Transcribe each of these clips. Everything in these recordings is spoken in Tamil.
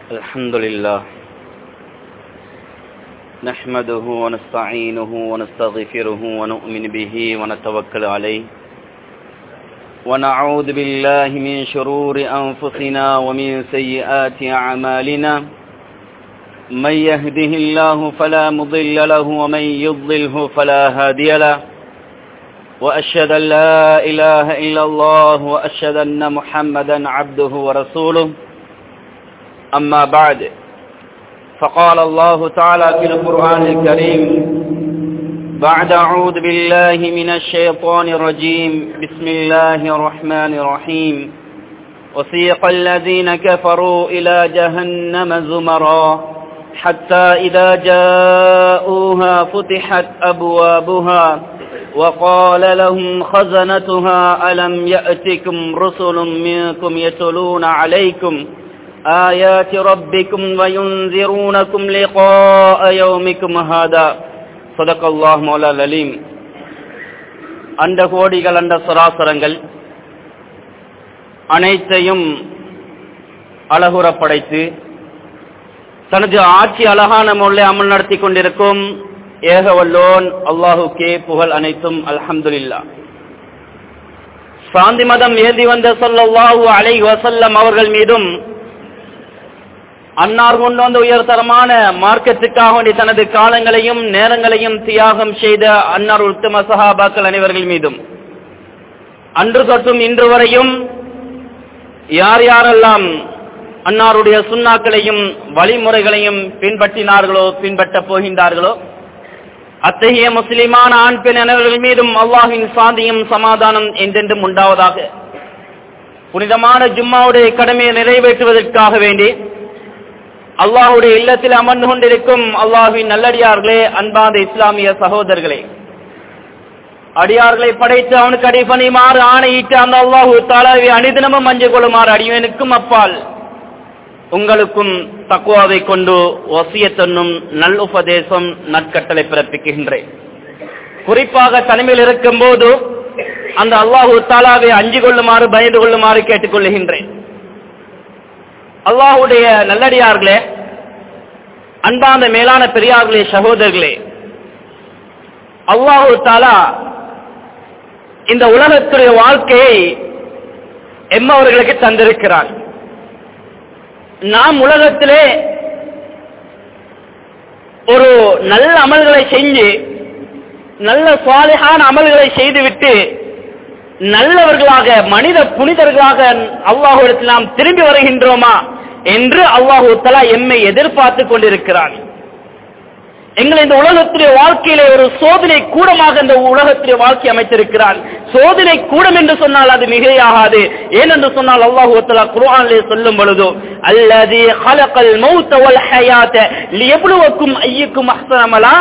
الحمد لله نحمده ونستعينه ونستغفره ونؤمن به ونتوكل عليه ونعوذ بالله من شرور أنفسنا ومن سيئات أعمالنا من يهده الله فلا مضل له ومن يضلله فلا هادي له وأشهد أن لا إله إلا الله وأشهد أن محمدا عبده ورسوله أما بعد فقال الله تعالى في القرآن الكريم بعد أعوذ بالله من الشيطان الرجيم بسم الله الرحمن الرحيم وسيق الذين كفروا إلى جهنم زمرا حتى إذا جاءوها فتحت أبوابها وقال لهم خزنتها ألم يأتكم رسل منكم يتلون عليكم آيات ربكم وينذرونكم لقاء يومكم هذا صدق الله مولا العليم அண்ட கோடிகள் அண்ட சராசரங்கள் அனைத்தையும் அழகுற படைத்து தனது ஆட்சி அழகான முறையில் அமல் நடத்தி கொண்டிருக்கும் ஏகவல்லோன் அல்லாஹுக்கே புகழ் அனைத்தும் அல்ஹம்துலில்லா சாந்தி மதம் ஏந்தி வந்த சொல்லல்லாஹு அலை வசல்லம் அவர்கள் மீதும் அன்னார் கொண்டு வந்த உயர்தரமான மார்க்கத்துக்காக வேண்டி தனது காலங்களையும் நேரங்களையும் தியாகம் செய்த அன்னார் உத்தம சஹாபாக்கள் அனைவர்கள் மீதும் அன்று தொட்டும் இன்று வரையும் யார் யாரெல்லாம் அன்னாருடைய சுண்ணாக்களையும் வழிமுறைகளையும் பின்பற்றினார்களோ பின்பற்றப் போகின்றார்களோ அத்தகைய முஸ்லிமான ஆண் பெண் அனைவர்கள் மீதும் அல்லாஹின் சாந்தியும் சமாதானம் என்றென்றும் உண்டாவதாக புனிதமான ஜும்மாவுடைய கடமையை நிறைவேற்றுவதற்காக வேண்டி அல்லாஹுடைய இல்லத்தில் அமர்ந்து கொண்டிருக்கும் அல்லாஹுவின் நல்லடியார்களே அன்பாத இஸ்லாமிய சகோதரர்களே அடியார்களை படைத்து அவனுக்கு அடிபணியுமாறு ஆணையிட்டு அந்த அல்லாஹு தாலாவை அணிதினமும் மஞ்சள் கொள்ளுமாறு அடியனுக்கும் அப்பால் உங்களுக்கும் தக்குவாவை கொண்டு ஒசியத்தன்னும் நல் உபதேசம் நற்கட்டளை பிறப்பிக்கின்றேன் குறிப்பாக தனிமையில் இருக்கும் போது அந்த அல்லாஹு தாலாவை அஞ்சு கொள்ளுமாறு பயந்து கொள்ளுமாறு கேட்டுக்கொள்ளுகின்றேன் அல்லாஹுடைய நல்லடியார்களே அன்பாந்த மேலான பெரியார்களே சகோதரர்களே அல்லாஹு தாலா இந்த உலகத்துடைய வாழ்க்கையை எம்மவர்களுக்கு தந்திருக்கிறான் நாம் உலகத்திலே ஒரு நல்ல அமல்களை செஞ்சு நல்ல சுவாலிகான அமல்களை செய்துவிட்டு நல்லவர்களாக மனித புனிதர்களாக அல்லாஹுடத்தில் நாம் திரும்பி வருகின்றோமா என்று அல்லாஹு தலா எம்மை எதிர்பார்த்து கொண்டிருக்கிறான் எங்களை இந்த உலகத்திலே வாழ்க்கையிலே ஒரு சோதனை கூடமாக இந்த உலகத்திலே வாழ்க்கை அமைத்திருக்கிறான் சோதனை கூடம் என்று சொன்னால் அது மிகையாகாது ஏனென்று சொன்னால் அல்லாஹு தலா குர்ஆனிலே சொல்லும் பொழுது அல்லது ஹலகல் மௌத்த வல் ஹயாத்த லியப்லுவக்கும் ஐயுக்கும் அஹ்சனமலா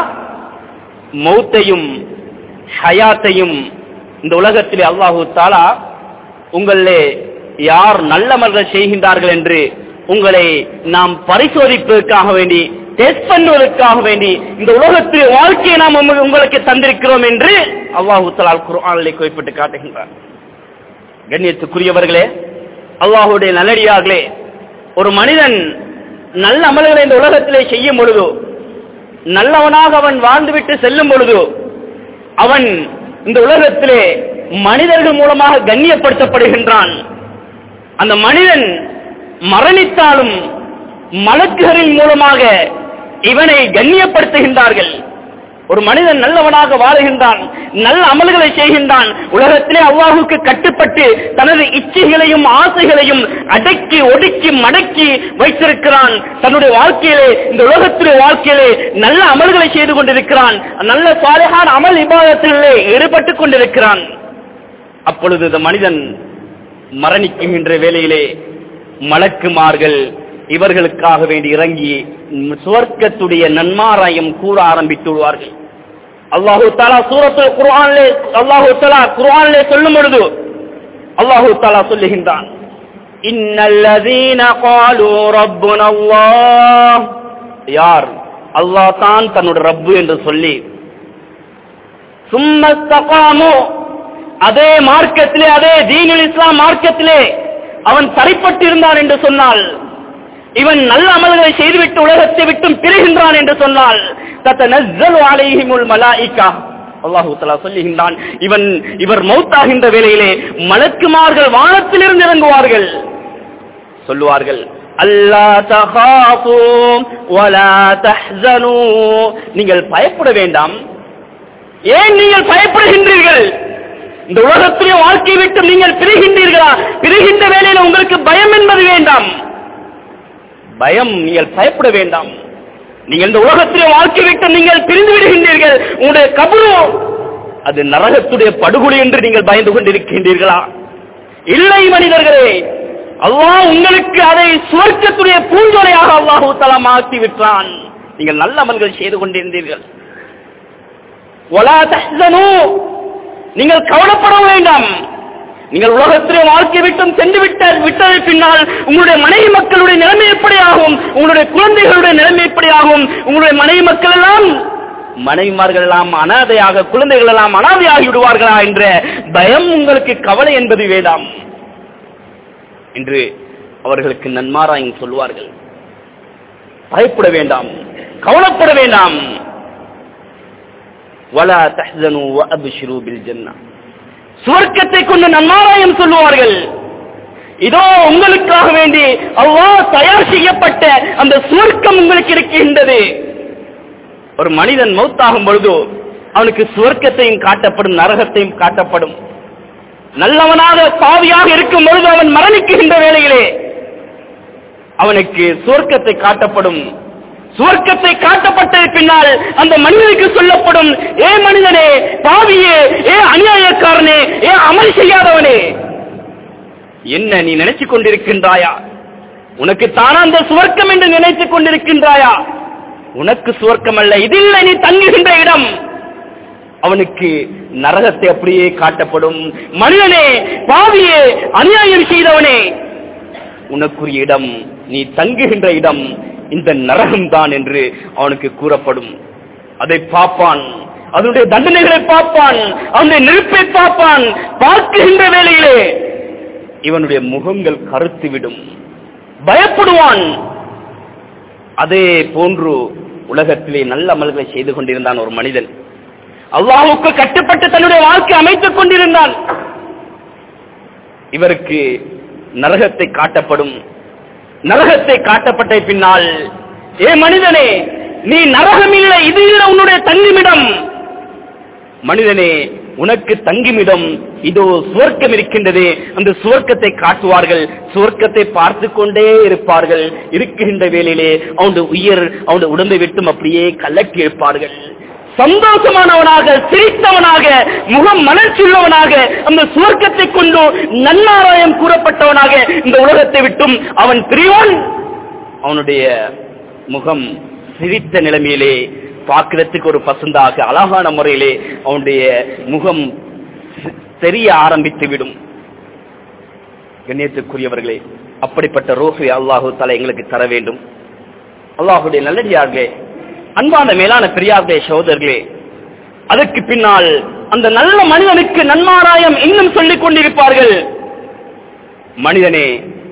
மௌத்தையும் ஹயாத்தையும் இந்த உலகத்திலே அல்லாஹு தாலா உங்களே யார் நல்லமல்கள் செய்கின்றார்கள் என்று உங்களை நாம் பரிசோதிப்பதற்காக வேண்டி டெஸ்ட் பண்ணுவதற்காக வேண்டி இந்த உலகத்திலே வாழ்க்கையை நாம் உங்களுக்கு தந்திருக்கிறோம் என்று அல்லாஹு தலால் குர்ஆனிலே குறிப்பிட்டு காட்டுகின்றார் கண்ணியத்துக்குரியவர்களே அல்லாஹுடைய நல்லடியார்களே ஒரு மனிதன் நல்ல அமல்களை இந்த உலகத்திலே செய்யும் பொழுது நல்லவனாக அவன் வாழ்ந்துவிட்டு செல்லும் பொழுது அவன் இந்த உலகத்திலே மனிதர்கள் மூலமாக கண்ணியப்படுத்தப்படுகின்றான் அந்த மனிதன் மரணித்தாலும் மலக்குகளின் மூலமாக இவனை கண்ணியப்படுத்துகின்றார்கள் ஒரு மனிதன் நல்லவனாக வாழுகின்றான் நல்ல அமல்களை செய்கின்றான் உலகத்திலே அல்லாஹுக்கு கட்டுப்பட்டு தனது இச்சைகளையும் ஆசைகளையும் அடக்கி ஒடுக்கி மடக்கி வைத்திருக்கிறான் தன்னுடைய வாழ்க்கையிலே இந்த உலகத்திலே வாழ்க்கையிலே நல்ல அமல்களை செய்து கொண்டிருக்கிறான் நல்ல சாலையான அமல் விவாதத்திலே ஈடுபட்டுக் கொண்டிருக்கிறான் அப்பொழுது இந்த மனிதன் மரணிக்குகின்ற வேளையிலே மலக்குமார்கள் இவர்களுக்காக வேண்டி இறங்கி சுவர்க்கத்துடைய நன்மாராயம் கூற ஆரம்பித்து விடுவார்கள் அல்லாஹு தாலா சூரத்து குர்ஆனிலே அல்லாஹு தாலா குர்ஆனிலே சொல்லும் பொழுது அல்லாஹு தாலா சொல்லுகின்றான் இன்னல்லதீன காலு ரப்புன அல்லாஹ் யார் அல்லாஹ் தான் தன்னுடைய ரப்பு என்று சொல்லி சும்மஸ்தகாமு அதே மார்க்கத்திலே அதே தீனுல் இஸ்லாம் மார்க்கத்திலே அவன் தரைப்பட்டிருந்தான் என்று சொன்னால் இவன் நல்ல அமல்களை செய்துவிட்டு உலகத்தை விட்டும் பிரிகின்றான் என்று சொன்னால் தத்தனஸ்ஸலு அலைஹிமுல் மலாயிகா அல்லாஹு தஆலா சொல்லுகின்றான் இவன் இவர் மௌத்தாகின்ற வேளையிலே மலக்குமார்கள் வானத்திலிருந்து இறங்குவார்கள் சொல்லுவார்கள் அல்லா தகாஃபு வலா தஹ்சனு நீங்கள் பயப்பட வேண்டாம் ஏன் நீங்கள் பயப்படுகின்றீர்கள் இந்த உலகத்திலே வாழ்க்கை விட்டு நீங்கள் பிரிகின்றீர்களா பிரிகின்ற வேளையில் உங்களுக்கு பயம் என்பது வேண்டாம் பயம் நீங்கள் பயப்பட வேண்டாம் நீங்கள் இந்த உலகத்திலே வாழ்க்கை விட்டு நீங்கள் பிரிந்து விடுகின்றீர்கள் உங்களுடைய கபரு அது நரகத்துடைய படுகொலை என்று நீங்கள் பயந்து கொண்டிருக்கின்றீர்களா இல்லை மனிதர்களே அல்லாஹ் உங்களுக்கு அதை சுவர்க்கத்துடைய பூஞ்சோலையாக அல்லாஹு தலாம் ஆக்கி விட்டான் நீங்கள் நல்ல அமல்கள் செய்து கொண்டிருந்தீர்கள் ஒலா தஹ்சனு நீங்கள் கவலைப்பட வேண்டாம் நீங்கள் உலகத்திலே வாழ்க்கை விட்டும் சென்று விட்ட விட்டதை பின்னால் உங்களுடைய மனைவி மக்களுடைய நிலைமை எப்படி ஆகும் உங்களுடைய குழந்தைகளுடைய நிலைமை எப்படி ஆகும் உங்களுடைய மனைவி மக்கள் எல்லாம் மனைவிமார்கள் எல்லாம் அனாதையாக குழந்தைகள் எல்லாம் அனாதையாகி விடுவார்களா என்ற பயம் உங்களுக்கு கவலை என்பது வேண்டாம் என்று அவர்களுக்கு நன்மாராய் சொல்வார்கள் பயப்பட வேண்டாம் கவலைப்பட வேண்டாம் வலா தஹ்சனு வஅப்ஷிரு பில் ஜன்னah சுவர்க்கத்தை கொண்டு நன்மாராயம் சொல்லுவார்கள் இதோ உங்களுக்காக வேண்டி அல்லாஹ் தயார் செய்யப்பட்ட அந்த சுவர்க்கம் உங்களுக்கு இருக்கின்றது ஒரு மனிதன் மௌத்தாகும் பொழுது அவனுக்கு சுவர்க்கத்தையும் காட்டப்படும் நரகத்தையும் காட்டப்படும் நல்லவனாக பாவியாக இருக்கும் பொழுது அவன் மரணிக்குகின்ற வேளையிலே அவனுக்கு சுவர்க்கத்தை காட்டப்படும் சுவர்க்கத்தை காட்டப்பட்ட பின்னால் அந்த மனிதனுக்கு சொல்லப்படும் ஏ மனிதனே பாவியே ஏ அநியாயக்காரனே ஏ அமல் செய்யாதவனே என்ன நீ நினைச்சுக் கொண்டிருக்கின்றாயா உனக்கு தானா அந்த சுவர்க்கம் என்று நினைத்துக் கொண்டிருக்கின்றாயா உனக்கு சுவர்க்கம் அல்ல இதில்லை நீ தங்குகின்ற இடம் அவனுக்கு நரகத்தை அப்படியே காட்டப்படும் மனிதனே பாவியே அநியாயம் செய்தவனே உனக்குரிய இடம் நீ தங்குகின்ற இடம் இந்த நரகம் தான் என்று அவனுக்கு கூறப்படும் அதை பார்ப்பான் அதனுடைய தண்டனைகளை பார்ப்பான் அவனுடைய நெருப்பை பார்ப்பான் பார்க்குகின்ற வேளையிலே இவனுடைய முகங்கள் கருத்துவிடும் பயப்படுவான் அதே போன்று உலகத்திலே நல்ல அமல்களை செய்து கொண்டிருந்தான் ஒரு மனிதன் அல்லாஹுக்கு கட்டுப்பட்டு தன்னுடைய வாழ்க்கை அமைத்துக் கொண்டிருந்தான் இவருக்கு நரகத்தை காட்டப்படும் நரகத்தை காட்டப்பட்ட பின்னால் ஏ மனிதனே நீ நரகம் இல்லை இது இல்லை உன்னுடைய தங்குமிடம் மனிதனே உனக்கு தங்குமிடம் இதோ சுவர்க்கம் இருக்கின்றது அந்த சுவர்க்கத்தை காட்டுவார்கள் சுவர்க்கத்தை பார்த்து கொண்டே இருப்பார்கள் இருக்கின்ற வேளையிலே அவனுடைய உயிர் அவனுடைய உடம்பை விட்டும் அப்படியே கலக்கி இருப்பார்கள் சந்தோஷமானவனாக சிரித்தவனாக முகம் மலர்ச்சியுள்ளவனாக அந்த சுவர்க்கத்தை கொண்டு நன்னாராயம் கூறப்பட்டவனாக இந்த உலகத்தை விட்டும் அவன் பிரிவான் அவனுடைய முகம் சிரித்த நிலைமையிலே பார்க்கிறதுக்கு ஒரு பசந்தாக அழகான முறையிலே அவனுடைய முகம் தெரிய ஆரம்பித்து விடும் கண்ணியத்துக்குரியவர்களே அப்படிப்பட்ட ரோஹை அல்லாஹு தலை எங்களுக்கு தர வேண்டும் அல்லாஹுடைய நல்லடியார்களே அன்பான மேலான பெரியார்களே சகோதரர்களே அதற்கு பின்னால் அந்த நல்ல மனிதனுக்கு நன்மாராயம் இன்னும் சொல்லிக் கொண்டிருப்பார்கள் மனிதனே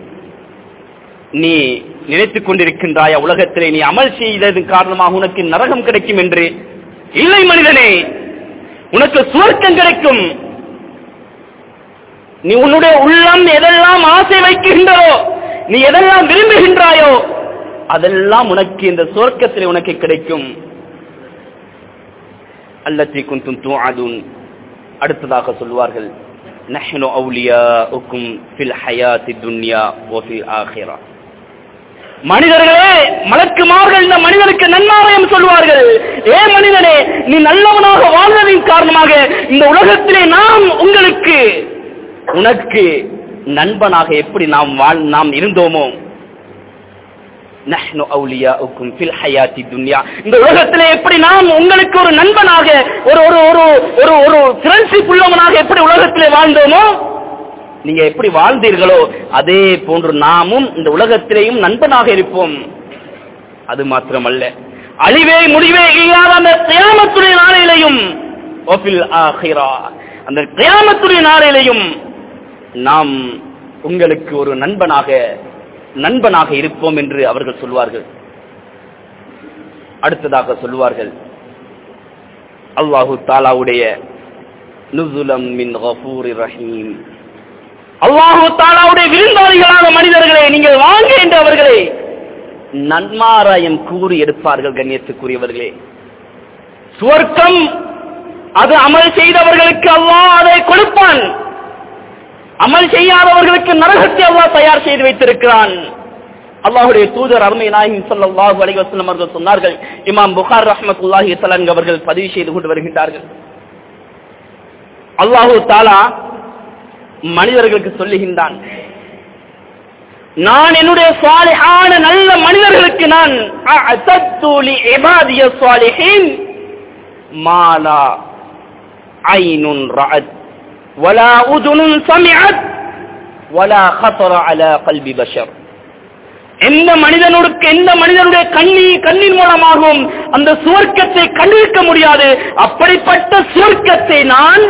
நீ நினைத்துக் கொண்டிருக்கின்றாய உலகத்திலே நீ அமல் செய்ததன் காரணமாக உனக்கு நரகம் கிடைக்கும் என்று இல்லை மனிதனே உனக்கு சுவர்க்கம் கிடைக்கும் நீ உன்னுடைய உள்ளம் எதெல்லாம் ஆசை வைக்கின்றதோ நீ எதெல்லாம் விரும்புகின்றாயோ அதெல்லாம் உனக்கு இந்த சுவர்க்கத்தில் உனக்கு கிடைக்கும் அல்லத்தி குந்தும் தூஆதுன் அடுத்ததாக சொல்வார்கள் நஹ்னு அவுலியாஉக்கும் ஃபில் ஹயாத்தி துன்யா வ ஃபில் ஆখিরা மனிதர்களே மலக்குமார்கள் இந்த மனிதனுக்கு நன்மாராயம் சொல்வார்கள் ஏ மனிதனே நீ நல்லவனாக வாழ்ந்ததின் காரணமாக இந்த உலகத்திலே நாம் உங்களுக்கு உனக்கு நண்பனாக எப்படி நாம் வாழ் நாம் இருந்தோமோ நஹ்னு அவுலியாஉக்கும் ஃபில் ஹயாத்தி துன்யா இந்த உலகத்திலே எப்படி நாம் உங்களுக்கு ஒரு நண்பனாக ஒரு ஒரு ஒரு ஒரு ஒரு ஃப்ரெண்ட்ஷிப் உள்ளவனாக எப்படி உலகத்திலே வாழ்ந்தோமோ நீங்க எப்படி வாழ்ந்தீர்களோ அதே போன்று நாமும் இந்த உலகத்திலேயும் நண்பனாக இருப்போம் அது மாத்திரமல்ல அழிவே முடிவே இல்லாத அந்த கியாமத்துடைய நாளிலையும் ஒஃபில் ஆஹிரா அந்த கியாமத்துடைய நாளிலையும் நாம் உங்களுக்கு ஒரு நண்பனாக நண்பனாக இருப்போம் என்று அவர்கள் சொல்வார்கள் அடுத்ததாக சொல்வார்கள் அல்லாஹு தாலாவுடைய நுசுலம் மின் கஃபூரி ரஹீம் அல்லாஹு தாலாவுடைய விருந்தாளிகளான மனிதர்களே நீங்கள் வாங்க என்று அவர்களே நன்மாராயம் கூறி எடுப்பார்கள் கண்ணியத்துக்குரியவர்களே சுவர்க்கம் அது அமல் செய்தவர்களுக்கு அல்லாஹ் அதை கொடுப்பான் அமல் செய்யாதவர்களுக்கு நரகத்தை அல்லாஹ் தயார் செய்து வைத்திருக்கிறான் அல்லாஹுடைய தூதர் அருமை நாயகம் ஸல்லல்லாஹு அலைஹி வஸல்லம் அவர்கள் சொன்னார்கள் இமாம் புகார் ரஹ்மத்துல்லாஹி தஆலா அவர்கள் பதிவு செய்து கொண்டு வருகின்றார்கள் அல்லாஹு தாலா மனிதர்களுக்கு சொல்லுகின்றான் நான் என்னுடைய சாலிஹான நல்ல மனிதர்களுக்கு நான் அஅதத்து லி இபாதிய சாலிஹீன் மாலா ஐனுன் ரஅத் ولا أذن سمعت ولا خطر على قلب بشر எந்த மனிதனுக்கு எந்த மனிதனுடைய கண்ணி கண்ணின் மூலமாகவும் அந்த சுவர்க்கத்தை கண்டிருக்க முடியாது அப்படிப்பட்ட சுவர்க்கத்தை நான்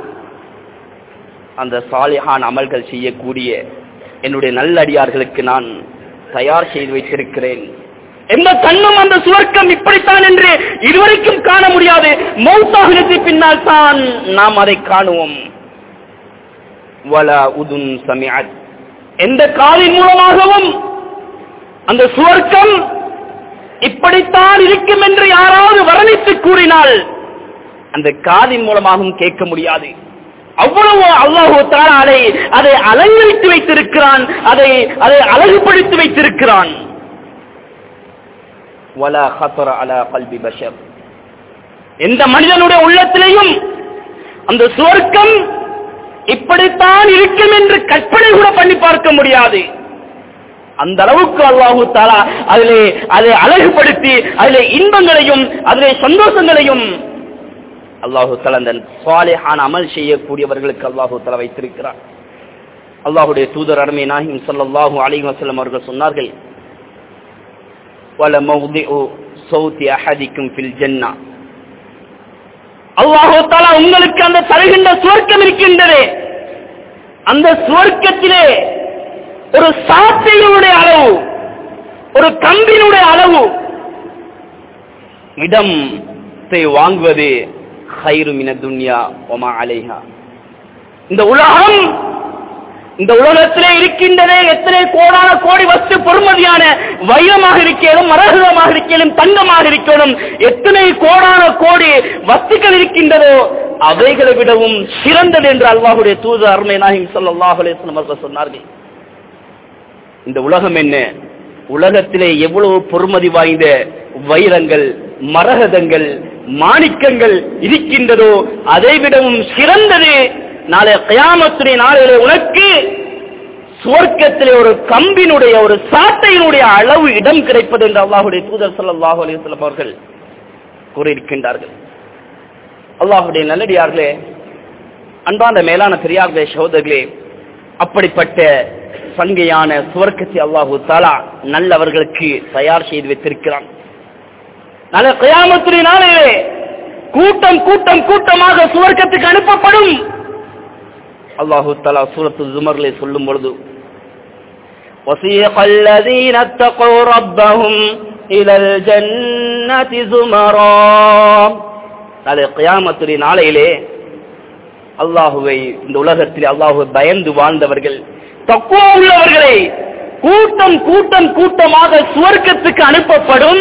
அந்த சாலிஹான் அமல்கள் செய்யக்கூடிய என்னுடைய நல்லடியார்களுக்கு நான் தயார் செய்து வைத்திருக்கிறேன் எந்த கண்ணும் அந்த சுவர்க்கம் இப்படித்தான் என்று இதுவரைக்கும் காண முடியாது மௌத்தாகினத்தை பின்னால் தான் நாம் அதை காணுவோம் வலா உதுன் சமிஅத் எந்த காலின் மூலமாகவும் அந்த சுவர்க்கம் இப்படித்தான் இருக்கும் என்று யாராவது வர்ணித்து கூறினால் அந்த காதின் மூலமாகவும் கேட்க முடியாது அவ்வளவு அல்லாஹு தாலா அதை அதை அலங்கரித்து வைத்திருக்கிறான் அதை அதை அழகுபடுத்தி வைத்திருக்கிறான் வலா ஹத்தர அலா கல்வி பஷர் எந்த மனிதனுடைய உள்ளத்திலேயும் அந்த சுவர்க்கம் இப்படித்தான் இருக்கும் என்று கற்பனை கூட பண்ணி பார்க்க முடியாது அந்த அளவுக்கு அல்லாஹு தாலா அதிலே அதை அழகுபடுத்தி அதிலே இன்பங்களையும் அதிலே சந்தோஷங்களையும் அல்லாஹு தலா அந்த சுவாலிஹான அமல் செய்யக்கூடியவர்களுக்கு அல்லாஹு தலா வைத்திருக்கிறார் அல்லாஹுடைய தூதர் அருமை நாஹிம் ஸல்லல்லாஹு அலைஹி வஸல்லம் அவர்கள் சொன்னார்கள் வல மௌதிஉ சௌதி அஹதிக்கும் ஃபில் ஜன்னah அல்லாஹு தஆலா உங்களுக்கு அந்த தருகின்ற சுவர்க்கம் இருக்கின்றது அந்த சுவர்க்கத்திலே ஒரு சாட்டையினுடைய அளவு ஒரு கம்பினுடைய அளவு இடத்தை வாங்குவது ஹைரு மின துன்யா ஒமா அலைஹா இந்த உலகம் இந்த உலகத்திலே இருக்கின்றதே எத்தனை கோடான கோடி வஸ்து பொறுமதியான வைரமாக இருக்கேனும் மரகதமாக இருக்கேனும் தங்கமாக இருக்கணும் எத்தனை கோடான கோடி வஸ்துக்கள் இருக்கின்றதோ அவைகளை விடவும் சிறந்தது என்று அல்லாஹுடைய தூது அருமை நாகிம் ஸல்லல்லாஹு அலைஹி வஸல்லம் அவர்கள் சொன்னார்கள் இந்த உலகம் என்ன உலகத்திலே எவ்வளவு பொறுமதி வாய்ந்த வைரங்கள் மரகதங்கள் மாணிக்கங்கள் இருக்கின்றதோ அதை விடவும் சிறந்தது நாளை கயாமத்துடைய நாளிலே உனக்கு சுவர்க்கத்திலே ஒரு கம்பினுடைய ஒரு சாட்டையினுடைய அளவு இடம் கிடைப்பது என்று அல்லாஹுடைய தூதர் ஸல்லல்லாஹு அலைஹி வஸல்லம் அவர்கள் கூறியிருக்கின்றார்கள் அல்லாஹுடைய நல்லடியார்களே அன்பான மேலான பெரியார்களே சகோதரர்களே அப்படிப்பட்ட சங்கையான சுவர்க்கத்தை அல்லாஹு தாலா நல்லவர்களுக்கு தயார் செய்து வைத்திருக்கிறான் நல்ல கயாமத்துடைய நாளிலே கூட்டம் கூட்டம் கூட்டமாக சுவர்க்கத்துக்கு அனுப்பப்படும் அல்லாஹு தலா சூரத்து ஜுமர்லே சொல்லும் பொழுது وسيق الذين اتقوا ربهم إلى الجنة زمرا நாளை கியாமத்துடைய நாளையிலே அல்லாஹுவை இந்த உலகத்தில் அல்லாஹுவை பயந்து வாழ்ந்தவர்கள் தக்குவா உள்ளவர்களை கூட்டம் கூட்டம் கூட்டமாக சுவர்க்கத்துக்கு அனுப்பப்படும்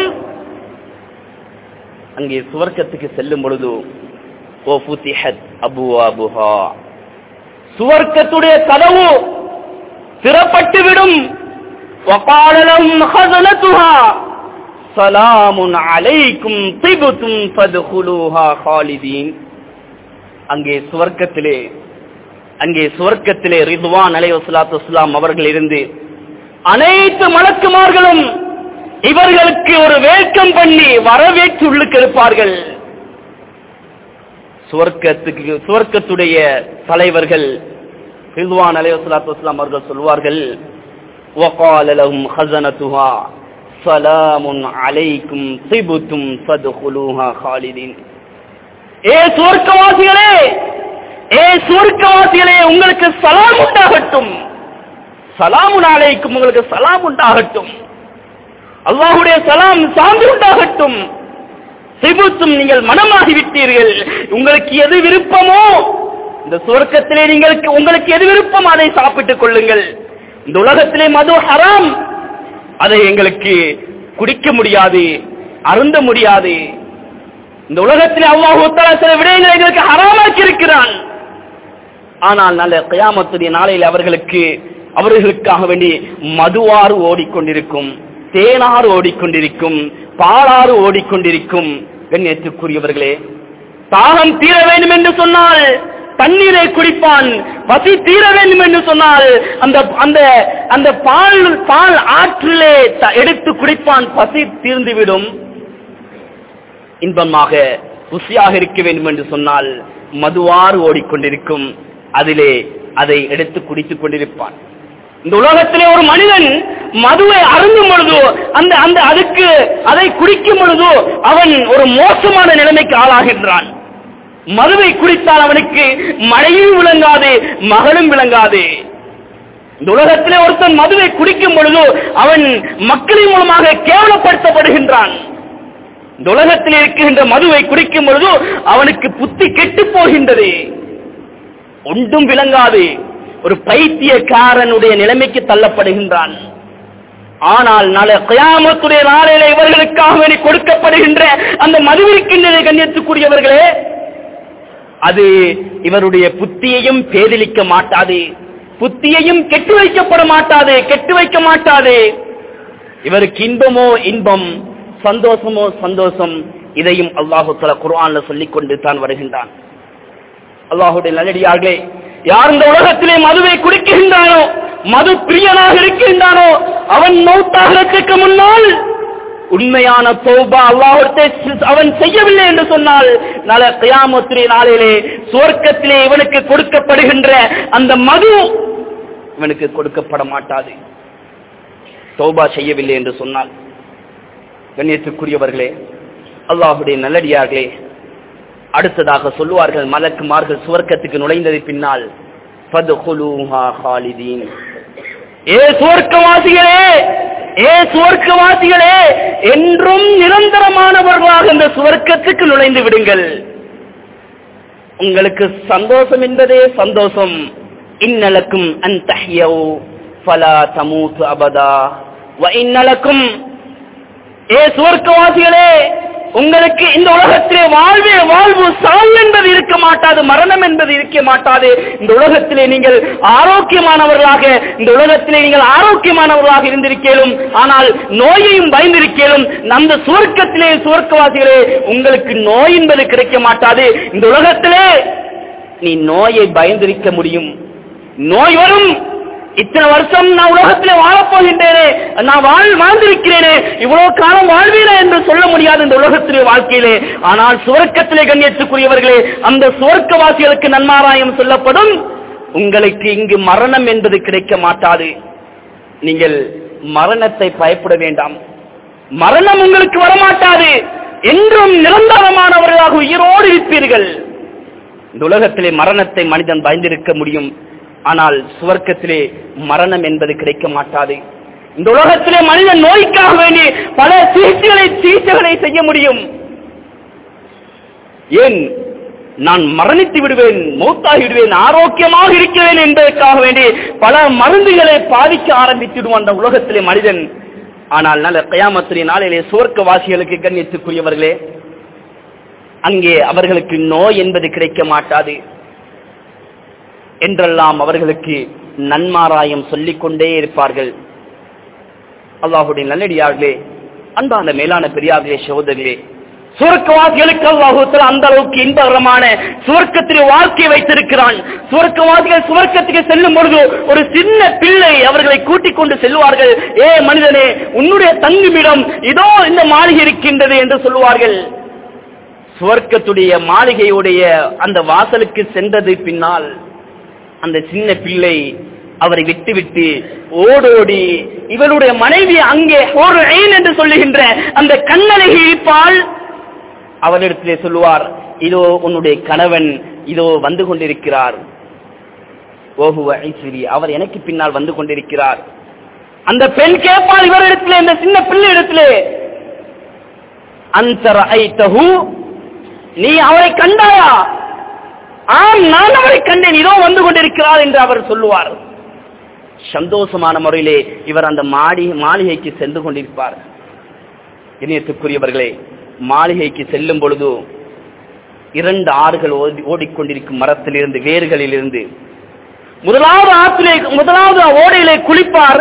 அங்கே சுவர்க்கத்துக்கு செல்லும் பொழுது ஓ புத்திஹத் அபு அபுஹா சுவர்க்கத்துடைய கதவு திறப்பட்டு விடும் وقالهم خزنتها سلام عليكم طبتم فادخلوها خالدين அங்கே சுவர்க்கத்திலே அங்கே சுவர்க்கத்திலே ரிதுவான் அலைவசலாத்து வஸ்லாம் அவர்கள் இருந்து அனைத்து மலக்குமார்களும் இவர்களுக்கு ஒரு வேட்கம் பண்ணி வரவேற்று உள்ளுக்கு இருப்பார்கள் சுவர்க்கத்துக்கு சுவர்க்கத்துடைய தலைவர்கள் ரிதுவான் அலைவசலாத்து வஸ்லாம் அவர்கள் சொல்வார்கள் وقال لهم خزنتها سلام عليكم طبتم فادخلوها خالدين ஏ சுவர்க்கவாசிகளே ஏ சுவர்க்கவாசிகளே உங்களுக்கு சலாம் உண்டாகட்டும் சலாமுன் அலைக்கும் உங்களுக்கு சலாம் உண்டாகட்டும் அல்லாஹுடைய சலாம் சார்ந்து உண்டாகட்டும் சிபுத்தும் நீங்கள் மனமாகி விட்டீர்கள் உங்களுக்கு எது விருப்பமோ இந்த சுவர்க்கத்திலே நீங்கள் உங்களுக்கு எது விருப்பம் அதை சாப்பிட்டுக் கொள்ளுங்கள் இந்த உலகத்திலே மது ஹராம் அதை எங்களுக்கு குடிக்க முடியாது அருந்த முடியாது இந்த உலகத்திலே அல்லாஹு தஆலா சில விடயங்களை எங்களுக்கு ஹராமாக்கி இருக்கிறான் ஆனால் நல்ல கியாமத்துடைய நாளையில் அவர்களுக்கு அவர்களுக்காக வேண்டி மதுவாறு ஓடிக்கொண்டிருக்கும் தேனாறு ஓடிக்கொண்டிருக்கும் பாலாறு ஓடிக்கொண்டிருக்கும் கண்ணியத்துக்குரியவர்களே தாகம் தீர வேண்டும் என்று சொன்னால் தண்ணீரை குடிப்பான் பசி தீர வேண்டும் என்று சொன்னால் அந்த அந்த அந்த பால் பால் ஆற்றிலே த- எடுத்து குடிப்பான் பசி தீர்ந்துவிடும் இன்பமாக ருசியாக இருக்க வேண்டும் என்று சொன்னால் மதுவாறு ஓடிக்கொண்டிருக்கும் அதிலே அதை எடுத்து குடித்துக் கொண்டிருப்பான் இந்த உலகத்திலே ஒரு மனிதன் மதுவை அருந்தும் பொழுதோ அந்த அந்த அதுக்கு அதை குடிக்கும் பொழுதோ அவன் ஒரு மோசமான நிலைமைக்கு ஆளாகின்றான் மதுவை குடித்தால் அவனுக்கு மழையும் விளங்காது மகளும் விளங்காது இந்த உலகத்திலே ஒருத்தன் மதுவை குடிக்கும் பொழுதோ அவன் மக்களின் மூலமாக கேவலப்படுத்தப்படுகின்றான் இந்த உலகத்தில் இருக்கின்ற மதுவை குடிக்கும் பொழுது அவனுக்கு புத்தி கெட்டு போகின்றது ஒன்றும் விளங்காது ஒரு பைத்தியக்காரனுடைய நிலைமைக்கு தள்ளப்படுகின்றான் ஆனால் நாளை கயாமத்துடைய நாளையில இவர்களுக்காக வேண்டி கொடுக்கப்படுகின்ற அந்த மதுவிற்கின்றதை கண்ணியத்துக்குரியவர்களே அது இவருடைய புத்தியையும் பேதலிக்க மாட்டாது புத்தியையும் கெட்டு வைக்கப்பட மாட்டாது கெட்டு வைக்க மாட்டாது இவருக்கு இன்பமோ இன்பம் சந்தோஷமோ சந்தோஷம் இதையும் அல்லாஹு தஆலா குர்ஆன்ல சொல்லிக் கொண்டு தான் வருகின்றான் அல்லாஹுடைய நல்லடியார்களே யார் இந்த உலகத்திலே மதுவை குடிக்கின்றானோ மது பிரியனாக இருக்கின்றானோ அவன் மௌத்தாகிறதுக்கு முன்னால் உண்மையான தௌபா அல்லாஹ்விடத்தை அவன் செய்யவில்லை என்று சொன்னால் நாளை கியாமத்துடைய நாளிலே சுவர்க்கத்திலே இவனுக்கு கொடுக்கப்படுகின்ற அந்த மது இவனுக்கு கொடுக்கப்பட மாட்டாது தௌபா செய்யவில்லை என்று சொன்னால் கண்ணியத்துக்குரியவர்களே அல்லாஹுடைய நல்லடியார்களே அடுத்ததாக சொல்லுவார்கள் மலக்குமார்கள் சுவர்க்கத்துக்கு நுழைந்தது பின்னால் ஃபத்குலூஹா ஹாலிதீன் ஏ சுவர்க்கவாசிகளே ஏ சுவர்க்கவாசிகளே என்றும் நிரந்தரமானவர்களாக இந்த சுவர்க்கத்துக்கு நுழைந்து விடுங்கள் உங்களுக்கு சந்தோஷம் என்பதே சந்தோஷம் இன்னலக்கும் அன் தஹ்யவு ஃபலா தமூத்து அபதா வ இன்னலக்கும் ஏ சுவர்க்கவாசிகளே உங்களுக்கு இந்த உலகத்திலே வாழ்வே வாழ்வு சாவு என்பது இருக்க மாட்டாது மரணம் என்பது இருக்க மாட்டாது இந்த உலகத்திலே நீங்கள் ஆரோக்கியமானவர்களாக இந்த உலகத்திலே நீங்கள் ஆரோக்கியமானவர்களாக இருந்திருக்கேலும் ஆனால் நோயையும் பயந்திருக்கேலும் அந்த சுவர்க்கத்திலே சுவர்க்கவாசிகளே உங்களுக்கு நோய் என்பது கிடைக்க மாட்டாது இந்த உலகத்திலே நீ நோயை பயந்திருக்க முடியும் நோய் வரும் இத்தனை வருஷம் நான் உலகத்திலே வாழப் போகின்றேனே நான் வாழ் வாழ்ந்திருக்கிறேனே இவ்வளவு காலம் வாழ்வீரே என்று சொல்ல முடியாது இந்த உலகத்திலே வாழ்க்கையிலே ஆனால் சுவர்க்கத்திலே கண்ணியத்துக்குரியவர்களே அந்த சுவர்க்கவாசிகளுக்கு நன்மாராயம் சொல்லப்படும் உங்களுக்கு இங்கு மரணம் என்பது கிடைக்க மாட்டாது நீங்கள் மரணத்தை பயப்பட வேண்டாம் மரணம் உங்களுக்கு வரமாட்டாது என்றும் நிரந்தரமானவர்களாக உயிரோடு இருப்பீர்கள் இந்த உலகத்திலே மரணத்தை மனிதன் பயந்திருக்க முடியும் ஆனால் சுவர்க்கத்திலே மரணம் என்பது கிடைக்க மாட்டாது இந்த உலகத்திலே மனிதன் நோய்க்காக வேண்டி பல சிகிச்சைகளை சிகிச்சைகளை செய்ய முடியும் ஏன் நான் மரணித்து விடுவேன் மௌத்தாகி விடுவேன் ஆரோக்கியமாக இருக்கிறேன் என்பதற்காக வேண்டி பல மருந்துகளை பாதிக்க ஆரம்பித்து விடுவான் அந்த உலகத்திலே மனிதன் ஆனால் நல்ல கயாமத்திலே நாளிலே சுவர்க்கவாசிகளுக்கு கண்ணியத்துக்குரியவர்களே அங்கே அவர்களுக்கு நோய் என்பது கிடைக்க மாட்டாது என்றெல்லாம் அவர்களுக்கு நன்மாராயம் சொல்லிக் கொண்டே இருப்பார்கள் அல்லாஹுடைய நல்லடியார்களே அன்பான மேலான பெரியார்களே சகோதரர்களே சுவர்க்கவாசிகளுக்கு அல்லாஹூத்தல் அந்த அளவுக்கு இன்பகரமான சுவர்க்கத்திலே வாழ்க்கையை வைத்திருக்கிறான் சுவர்க்கவாசிகள் சுவர்க்கத்துக்கு செல்லும் பொழுது ஒரு சின்ன பிள்ளை அவர்களை கூட்டிக் கொண்டு செல்வார்கள் ஏ மனிதனே உன்னுடைய தங்குமிடம் இதோ இந்த மாளிகை இருக்கின்றது என்று சொல்லுவார்கள் சுவர்க்கத்துடைய மாளிகையுடைய அந்த வாசலுக்கு சென்றது பின்னால் அந்த சின்ன பிள்ளை அவரை விட்டுவிட்டு ஓடோடி இவருடைய மனைவி அங்கே ஒரு ஐன் என்று சொல்லுகின்ற அந்த கண்ணழகி இருப்பால் அவரிடத்திலே சொல்லுவார் இதோ உன்னுடைய கணவன் இதோ வந்து கொண்டிருக்கிறார் ஓஹுவ ஐஸ்வரி அவர் எனக்கு பின்னால் வந்து கொண்டிருக்கிறார் அந்த பெண் கேட்பாள் இவரிடத்திலே இந்த சின்ன பிள்ளை இடத்திலே அந்தர ஐத்தஹு நீ அவரை கண்டாயா ஆம் நான் அவரை கண்டேன் இதோ வந்து கொண்டிருக்கிறார் என்று அவர் சொல்லுவார் சந்தோஷமான முறையிலே இவர் அந்த மாடி மாளிகைக்கு சென்று கொண்டிருப்பார் இணையத்துக்குரியவர்களே மாளிகைக்கு செல்லும் பொழுது இரண்டு ஆறுகள் ஓடி ஓடிக்கொண்டிருக்கும் மரத்திலிருந்து வேர்களிலிருந்து முதலாவது ஆற்றிலே முதலாவது ஓடையிலே குளிப்பார்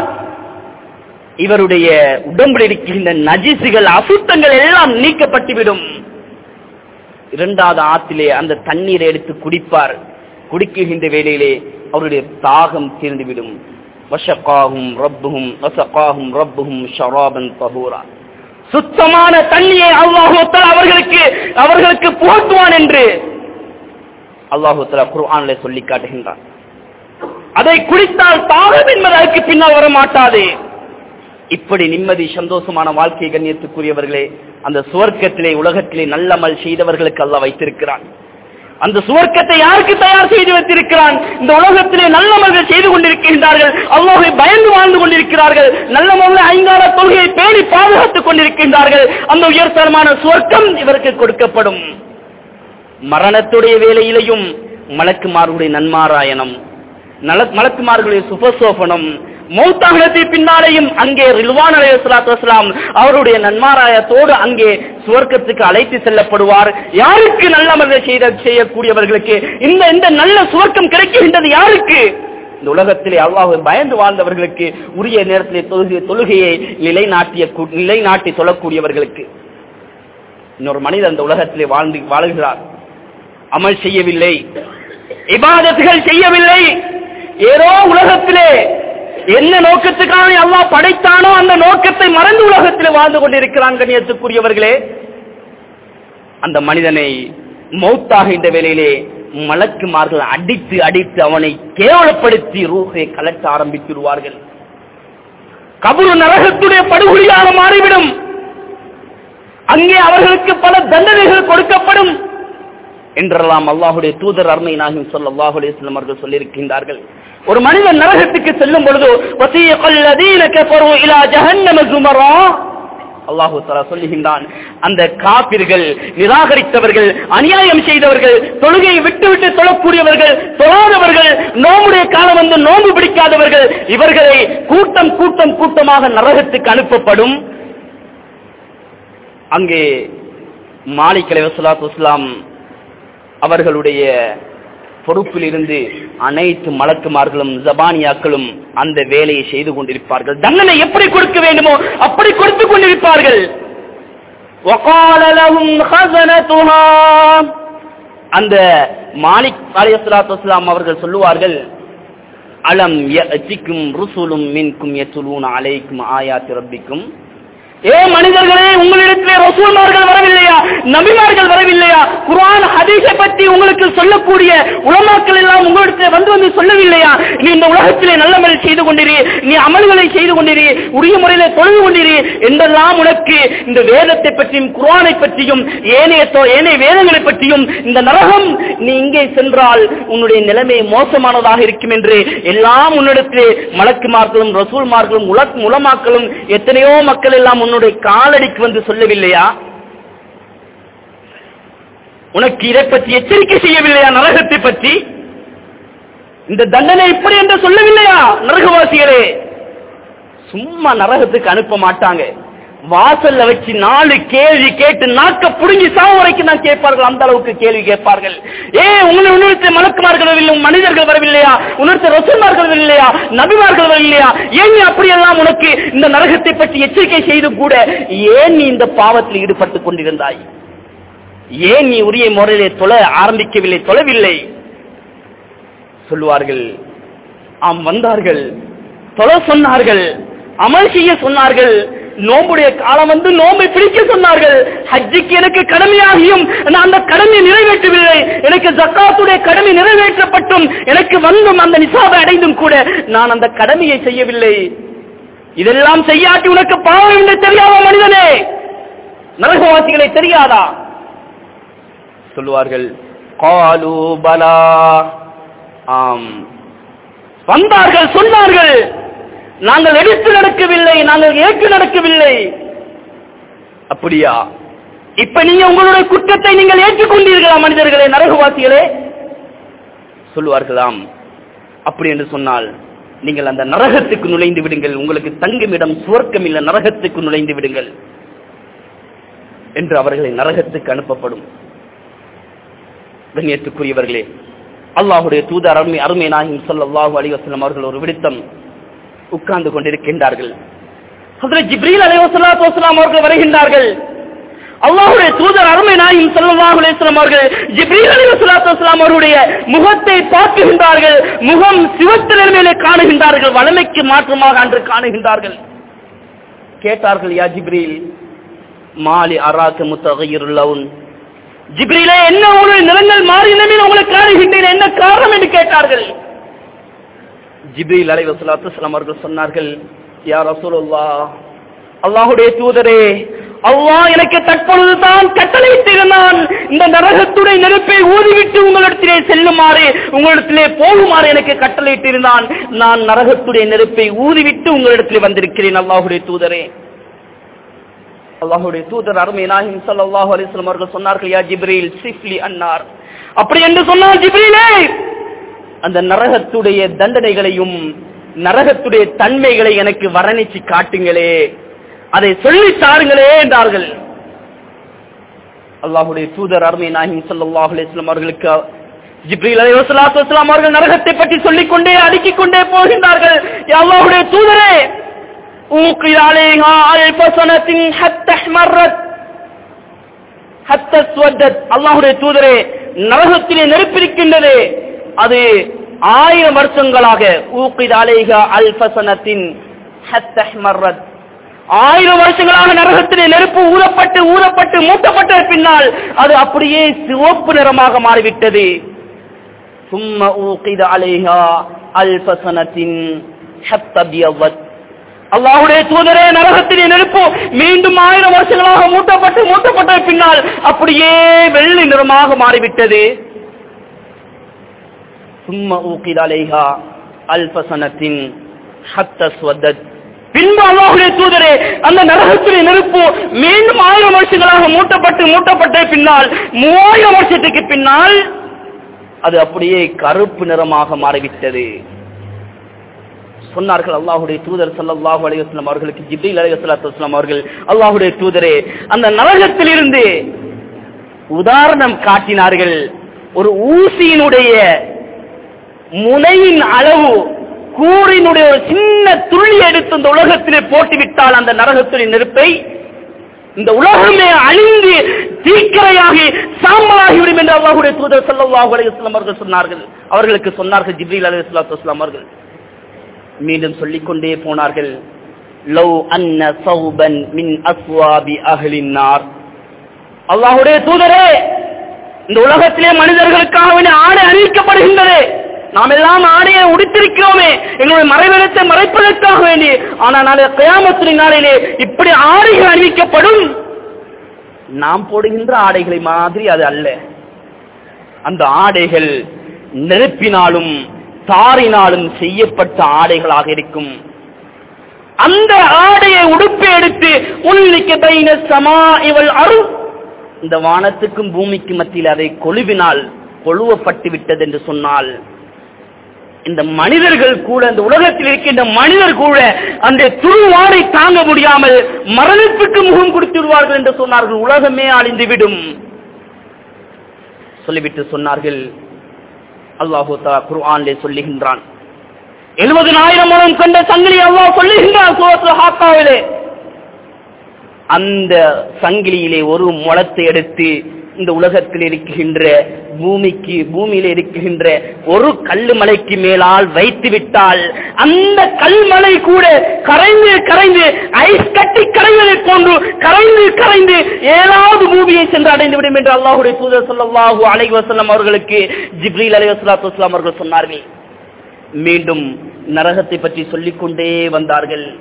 இவருடைய உடம்பில் இருக்கின்ற நஜிசுகள் அசுத்தங்கள் எல்லாம் நீக்கப்பட்டுவிடும் இரண்டாவது ஆற்றிலே அந்த தண்ணீரை எடுத்து குடிப்பார் குடிக்குகின்ற வேளையிலே அவருடைய தாகம் தீர்ந்துவிடும் வஷக்காகும் ரப்புகும் வசக்காகும் ரப்புகும் ஷராபன் பகூரா சுத்தமான தண்ணியை அல்லாஹூத்தல் அவர்களுக்கு அவர்களுக்கு புகட்டுவான் என்று அல்லாஹூத்தலா குர்ஆனிலே சொல்லி காட்டுகின்றான் அதை குடித்தால் தாகம் என்பது அதற்கு பின்னால் வர மாட்டாது இப்படி நிம்மதி சந்தோஷமான வாழ்க்கை கண்ணியத்துக்குரியவர்களே அந்த சுவர்க்கத்திலே உலகத்திலே நல்லமல் செய்தவர்களுக்கு அல்ல வைத்திருக்கிறான் அந்த சுவர்க்கத்தை யாருக்கு தயார் செய்து வைத்திருக்கிறான் இந்த உலகத்திலே நல்லமல்கள் செய்து கொண்டிருக்கின்றார்கள் அல்லாஹை பயந்து வாழ்ந்து கொண்டிருக்கிறார்கள் நல்ல முறையில் ஐங்கால தொழுகையை பேணி பாதுகாத்துக் கொண்டிருக்கின்றார்கள் அந்த உயர்தரமான சுவர்க்கம் இவருக்கு கொடுக்கப்படும் மரணத்துடைய வேலையிலையும் மலக்குமார்களுடைய நன்மாராயணம் மலக்குமார்களுடைய சுபசோபனம் மௌத்தாகனத்தை பின்னாலேயும் அங்கே ரில்வான் அலையாத்து வஸ்லாம் அவருடைய நன்மாராயத்தோடு அங்கே சுவர்க்கத்துக்கு அழைத்து செல்லப்படுவார் யாருக்கு நல்ல மனிதர் செய்த செய்யக்கூடியவர்களுக்கு இந்த இந்த நல்ல சுவர்க்கம் கிடைக்கின்றது யாருக்கு இந்த உலகத்திலே அல்லாஹ் பயந்து வாழ்ந்தவர்களுக்கு உரிய நேரத்திலே தொழுகை தொழுகையை நிலைநாட்டிய நிலைநாட்டி சொல்லக்கூடியவர்களுக்கு இன்னொரு மனிதர் அந்த உலகத்திலே வாழ்ந்து வாழ்கிறார் அமல் செய்யவில்லை இபாதத்துகள் செய்யவில்லை ஏதோ உலகத்திலே என்ன நோக்கத்துக்காக அல்லாஹ் படைத்தானோ அந்த நோக்கத்தை மறந்து உலகத்தில் வாழ்ந்து கொண்டிருக்கிறான் கண்ணியத்துக்குரியவர்களே அந்த மனிதனை மௌத்தாகின்ற வேளையிலே மலக்குமார்கள் அடித்து அடித்து அவனை கேவலப்படுத்தி ரூஹை கலட்ட ஆரம்பித்துருவார்கள் கபுரு நரகத்துடைய படுகொலியாக மாறிவிடும் அங்கே அவர்களுக்கு பல தண்டனைகள் கொடுக்கப்படும் என்றெல்லாம் அல்லாஹுடைய தூதர் அருமை நாகிம் சொல்ல அல்லாஹு அலிஸ்லாம் அவர்கள் சொல்லியிருக்கின்றார்கள் ஒரு மனிதன் நரகத்துக்கு செல்லும் பொழுது அல்லாஹு தலா சொல்லுகின்றான் அந்த காப்பிர்கள் நிராகரித்தவர்கள் அநியாயம் செய்தவர்கள் தொழுகையை விட்டு விட்டு தொழக்கூடியவர்கள் தொழாதவர்கள் நோம்புடைய காலம் வந்து நோம்பு பிடிக்காதவர்கள் இவர்களை கூட்டம் கூட்டம் கூட்டமாக நரகத்துக்கு அனுப்பப்படும் அங்கே மாலிக் அலைவசலாத்து வஸ்லாம் அவர்களுடைய பொறுப்பில் இருந்து அனைத்து மலக்குமார்களும் ஜபானியாக்களும் அந்த வேலையை செய்து கொண்டிருப்பார்கள் தண்டனை எப்படி கொடுக்க வேண்டுமோ அப்படி கொடுத்துக் கொண்டிருப்பார்கள் அந்த மாலிக் அலையாத்துலாம் அவர்கள் சொல்லுவார்கள் அலம் யஅதிக்கும் ருசுலும் மின்கும் யத்துலூன அலைக்கும் ஆயாத்தி ரப்பிக்கும் ஏ மனிதர்களே உங்களிடத்திலே ரசூல்மார்கள் வரவில்லையா நபிமார்கள் வரவில்லையா குர்ஆன் ஹதீஸை பற்றி உங்களுக்கு சொல்லக்கூடிய உலமாக்கள் எல்லாம் உங்களிடத்தில் வந்து வந்து சொல்லவில்லையா நீ இந்த உலகத்திலே நல்லமல் செய்து கொண்டிரு நீ அமல்களை செய்து கொண்டிரு உரிய முறையில தொழுது கொண்டிரு என்றெல்லாம் உனக்கு இந்த வேதத்தை பற்றியும் குர்ஆனை பற்றியும் ஏனைய தொ- ஏனைய வேதங்களை பற்றியும் இந்த நரகம் நீ இங்கே சென்றால் உன்னுடைய நிலைமை மோசமானதாக இருக்கும் என்று எல்லாம் உன்னிடத்திலே மலக்குமார்களும் ரசூல்மார்களும் உலக் உலமாக்களும் எத்தனையோ மக்கள் எல்லாம் உன்னுடைய காலடிக்கு வந்து சொல்லவில்லையா உனக்கு இதை பற்றி எச்சரிக்கை செய்யவில்லையா நரகத்தை பற்றி இந்த தண்டனை இப்படி என்று சொல்லவில்லையா நரகவாசிகளே சும்மா நரகத்துக்கு அனுப்ப மாட்டாங்க வாசல்ல வச்சு நாலு கேள்வி கேட்டு நாக்க புடுங்கி சாவ வரைக்கும் தான் கேட்பார்கள் அந்த அளவுக்கு கேள்வி கேட்பார்கள் ஏ உங்களை உன்னிடத்தை மலக்குமார்கள் வரவில்லை மனிதர்கள் வரவில்லையா உன்னிடத்தை ரசூல்மார்கள் வரவில்லையா நபிமார்கள் வரவில்லையா ஏன் நீ அப்படியெல்லாம் உனக்கு இந்த நரகத்தை பற்றி எச்சரிக்கை செய்து கூட ஏன் நீ இந்த பாவத்தில் ஈடுபட்டுக் கொண்டிருந்தாய் ஏன் நீ உரிய முறையிலே தொழ ஆரம்பிக்கவில்லை தொழவில்லை சொல்லுவார்கள் ஆம் வந்தார்கள் தொழ சொன்னார்கள் அமல் செய்ய சொன்னார்கள் நோம்புடைய காலம் வந்து நோம்பை பிடிக்க சொன்னார்கள் ஹஜ்ஜிக்கு எனக்கு கடமையாகியும் நான் அந்த கடமையை நிறைவேற்றவில்லை எனக்கு ஜக்காத்துடைய கடமை நிறைவேற்றப்பட்டும் எனக்கு வந்தும் அந்த நிசாபை அடைந்தும் கூட நான் அந்த கடமையை செய்யவில்லை இதெல்லாம் செய்யாட்டி உனக்கு பாவம் என்று தெரியாதா மனிதனே நரகவாசிகளை தெரியாதா சொல்லுவார்கள் காலு பலா ஆம் வந்தார்கள் சொன்னார்கள் நாங்கள் எடுத்து நடக்கவில்லை நாங்கள் ஏற்று நடக்கவில்லை அப்படியா இப்ப நீங்க உங்களுடைய குற்றத்தை நீங்கள் ஏற்றுக்கொண்டீர்களா மனிதர்களே நரகவாசிகளே சொல்லுவார்களாம் அப்படி என்று சொன்னால் நீங்கள் அந்த நரகத்துக்கு நுழைந்து விடுங்கள் உங்களுக்கு தங்குமிடம் சுவர்க்கம் இல்ல நரகத்துக்கு நுழைந்து விடுங்கள் என்று அவர்களை நரகத்துக்கு அனுப்பப்படும் கண்ணியத்துக்குரியவர்களே அல்லாஹுடைய தூதர் அருமை அருமை நாயகம் ஸல்லல்லாஹு அலைஹி வஸல்லம் அவர்கள் ஒரு விடுத்தம் உட்கார்ந்து கொண்டிருக்கின்றார்கள் ஹஜ்ரத் ஜிப்ரீல் அலைஹிஸ்ஸலாத்து வஸலாம் அவர்கள் வருகின்றார்கள் அல்லாஹ்வுடைய தூதர் அருமை நாயகம் ஸல்லல்லாஹு அலைஹி வஸல்லம் அவர்கள் ஜிப்ரீல் அலைஹிஸ்ஸலாத்து வஸலாம் அவருடைய முகத்தை பார்க்கின்றார்கள் முகம் சிவத்த நிலைமையிலே காணுகின்றார்கள் வளமைக்கு மாற்றமாக அன்று காணுகின்றார்கள் கேட்டார்கள் யா ஜிப்ரீல் மாலி அராக்க முத்தகையிருள் லவுன் ஜிப்ரீலே என்ன உங்களுடைய நிறங்கள் மாறினமே உங்களை காணுகின்றேன் என்ன காரணம் என்று கேட்டார்கள் ஜிப்ரீல் அலை வசலாத்து அவர்கள் சொன்னார்கள் யா ரசூலுல்லா அல்லாஹுடைய தூதரே அல்லாஹ் எனக்கு தற்பொழுதுதான் கட்டளையிட்டிருந்தான் இந்த நரகத்துடைய நெருப்பை ஊதிவிட்டு உங்களிடத்திலே செல்லுமாறு உங்களிடத்திலே போகுமாறு எனக்கு கட்டளையிட்டிருந்தான் நான் நரகத்துடைய நெருப்பை ஊதிவிட்டு உங்களிடத்திலே வந்திருக்கிறேன் அல்லாஹுடைய தூதரே அல்லாஹுடைய தூதர் அருமை நாயகம் ஸல்லல்லாஹு அலைஹி வஸல்லம் அவர்கள் சொன்னார்கள் யா ஜிப்ரீல் சிஃப்லி அன்னார் அப்படி என்று சொன்னால் ஜிப்ரீலே அந்த நரகத்துடைய தண்டனைகளையும் நரகத்துடைய தன்மைகளை எனக்கு வர்ணிச்சு காட்டுங்களே அதை சொல்லி தாருங்களே என்றார்கள் அல்லாஹுடைய தூதர் அருமை நாயகம் ஸல்லல்லாஹு அலைஹி வஸல்லம் அவர்களுக்கு ஜிப்ரீல் அலைஹி வஸல்லாத்து வஸலாம் அவர்கள் நரகத்தை பற்றி சொல்லிக் கொண்டே அடுக்கிக் கொண்டே போகின்றார்கள் யா அல்லாஹ்வுடைய தூதரே ஊக்கில் அலைஹா அல்ஃப சனத்தின் ஹத்த அஹ்மரத் ஹத்த ஸ்வதத் அல்லாஹ்வுடைய தூதரே நரகத்திலே நெருப்பிருக்கின்றது அது ஆயிரம் வருஷங்களாக ஊக்கில் அலைஹா அல்ஃப சனத்தின் ஹத்த அஹ்மரத் ஆயிரம் வருஷங்களாக நரகத்திலே நெருப்பு ஊறப்பட்டு ஊறப்பட்டு மூட்டப்பட்ட பின்னால் அது அப்படியே சிவப்பு நிறமாக மாறிவிட்டது சும்ம ஊகித அலைஹா அல்பசனத்தின் ஹத்தபியவத் அல்லாஹுடைய தூதரே நரகத்திலே நெருப்பு மீண்டும் ஆயிரம் வருஷங்களாக மூட்டப்பட்டு மூட்டப்பட்ட பின்னால் அப்படியே வெள்ளி நிறமாக மாறிவிட்டது சும்ம ஊகித அலைஹா அல்பசனத்தின் ஹத்தஸ்வதத் பின்பு அல்லாஹுடைய தூதரே அந்த நரகத்திலே நெருப்பு மீண்டும் ஆயிரம் வருஷங்களாக மூட்டப்பட்டு மூட்டப்பட்ட பின்னால் மூவாயிரம் வருஷத்துக்கு பின்னால் அது அப்படியே கருப்பு நிறமாக மாறிவிட்டது சொன்னார்கள் அல்லாஹுடைய தூதர் ஸல்லல்லாஹு அலைஹி வஸல்லம் அவர்களுக்கு ஜிப்ரீல் அலைஹிஸ்ஸலாத்து வஸல்லம் அவர்கள் அல்லாஹுடைய தூதரே அந்த நரகத்திலிருந்து உதாரணம் காட்டினார்கள் ஒரு ஊசியினுடைய முனையின் அளவு கூறினுடைய ஒரு சின்ன துள்ளி எடுத்து இந்த உலகத்திலே போட்டுவிட்டால் அந்த நரகத்துடைய நெருப்பை இந்த உலகமே அழிந்து தீக்கரையாகி சாம்பலாகிவிடும் என்று அல்லாஹுடைய தூதர் ஸல்லல்லாஹு அலைஹி வஸல்லம் அவர்கள் சொன்னார்கள் அவர்களுக்கு சொன்னார்கள் ஜிப்ரீல் அலைஹிஸ்ஸலாத்து வஸல்லம் அவர்கள் மீண்டும் சொல்லிக் கொண்டே போனார்கள் லவ் அன்ன சௌபன் மின் அஸ்வாபி அஹ்லின் நார் அல்லாஹ்வுடைய தூதரே இந்த உலகத்திலே மனிதர்களுக்காக வேண்டிய ஆடை அறிவிக்கப்படுகின்றது நாம் எல்லாம் ஆடையை உடுத்திருக்கிறோமே எங்களுடைய மறைவிடத்தை மறைப்பதற்காக வேண்டி ஆனால் நாளை கயாமத்தின் நாளிலே இப்படி ஆடைகள் அறிவிக்கப்படும் நாம் போடுகின்ற ஆடைகளை மாதிரி அது அல்ல அந்த ஆடைகள் நெருப்பினாலும் தாரினாலும் செய்யப்பட்ட ஆடைகளாக இருக்கும் அந்த ஆடையை உடுப்பை எடுத்து உன்னிக்க பைன சமா இவள் அரு இந்த வானத்துக்கும் பூமிக்கும் மத்தியில் அதை கொழுவினால் கொழுவப்பட்டு விட்டது என்று சொன்னால் இந்த மனிதர்கள் கூட இந்த உலகத்தில் இருக்கின்ற மனிதர் கூட அந்த துருவாடை தாங்க முடியாமல் மரணத்துக்கு முகம் கொடுத்து விடுவார்கள் என்று சொன்னார்கள் உலகமே அழிந்துவிடும் சொல்லிவிட்டு சொன்னார்கள் அல்லாஹு தஆலா குர்ஆனிலே சொல்லுகின்றான் எழுபதினாயிரம் மூலம் கண்ட சங்கிலி அல்லாஹ் சொல்லுகின்றான் சூரத்துல் ஹாக்காவிலே அந்த சங்கிலியிலே ஒரு முளத்தை எடுத்து இந்த உலகத்தில் இருக்கின்ற பூமிக்கு பூமியில இருக்கின்ற ஒரு கல்லுமலைக்கு மேலால் வைத்து விட்டால் அந்த கல்மலை கூட கரைந்து கரைந்து ஐஸ் கட்டி கரைவதை போன்று கரைந்து கரைந்து ஏழாவது பூமியை சென்று அடைந்து விடும் என்று அல்லாஹுடைய தூதர் ஸல்லல்லாஹு அலைஹி வஸல்லம் அவர்களுக்கு ஜிப்ரீல் அலைஹிஸ்ஸலாத்து வஸலாம் அவர்கள் சொன்னார்கள் மீண்டும் நரகத்தை பற்றி சொல்லிக்கொண்டே வந்தார்கள்